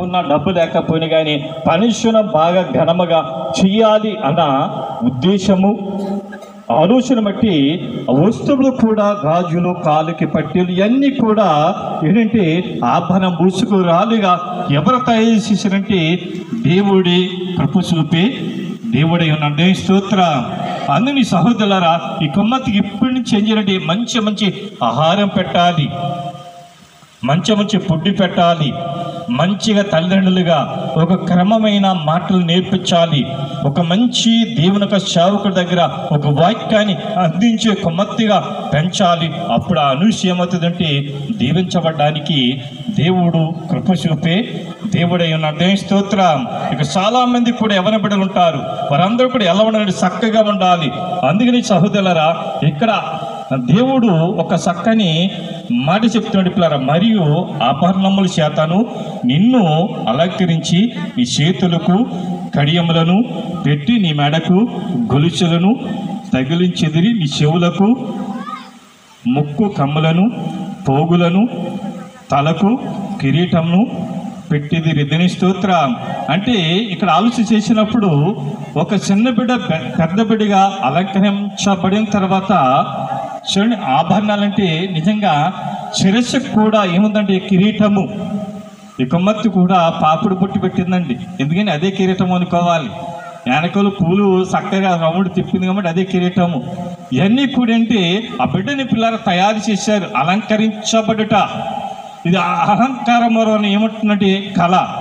డబ్బున్నా డబ్బు లేకపోయినా కానీ పనిషును బాగా ఘనముగా చెయ్యాలి అన్న ఉద్దేశము ఆలోచన బట్టి ఆ వస్తువులు కూడా గాజులు కాలుకి పట్టీలు ఇవన్నీ కూడా ఏంటంటే ఆభరణం మూసుకు రాలుగా ఎవరు తయారు చేశారంటే దేవుడి కృప చూపి దేవుడి ఉన్న స్తోత్ర అందుని సహోదరులారా ఈ కొమ్మతికి ఇప్పటి నుంచి ఏం చేయాలంటే మంచి మంచి ఆహారం పెట్టాలి మంచి మంచి పుడ్డి పెట్టాలి మంచిగా తల్లిదండ్రులుగా ఒక క్రమమైన మాటలు నేర్పించాలి ఒక మంచి దేవుని యొక్క సేవకుడి దగ్గర ఒక వాక్యాన్ని అందించే కొమ్మత్తిగా పెంచాలి అప్పుడు ఆ అనుష్ ఏమవుతుందంటే దీవించబడ్డానికి దేవుడు కృప చూపే దేవుడై ఉన్న దేవుని స్తోత్రం ఇక చాలా మంది కూడా ఎవరి బిడ్డలు ఉంటారు వారందరూ కూడా ఎలా ఉండాలి చక్కగా ఉండాలి అందుకని సహోదరులరా ఇక్కడ దేవుడు ఒక చక్కని మాట చెప్తున్నాడు పిల్లరా మరియు ఆభరణముల చేతను నిన్ను అలంకరించి నీ చేతులకు కడియములను పెట్టి నీ మెడకు గొలుసులను తగిలించెదిరి నీ చెవులకు ముక్కు కమ్ములను పోగులను తలకు కిరీటంను పెట్టిది రిద్దని స్తోత్రం అంటే ఇక్కడ ఆలోచన చేసినప్పుడు ఒక చిన్న బిడ్డ పె- పెద్ద బిడ్డగా అలంకరించబడిన తర్వాత చూడండి ఆభరణాలంటే నిజంగా శిరస్సుకు కూడా ఏముందంటే కిరీటము ఈ కొమ్మత్తి కూడా పాపుడు పుట్టి పెట్టిందండి ఎందుకని అదే కిరీటం అనుకోవాలి వెనకలు పూలు చక్కగా రౌండ్ తిప్పింది కాబట్టి అదే కిరీటము ఇవన్నీ కూడా అంటే ఆ బిడ్డని పిల్లలు తయారు చేశారు అలంకరించబడుట ఇది అహంకారం అని ఏమంటున్నట్టు కళ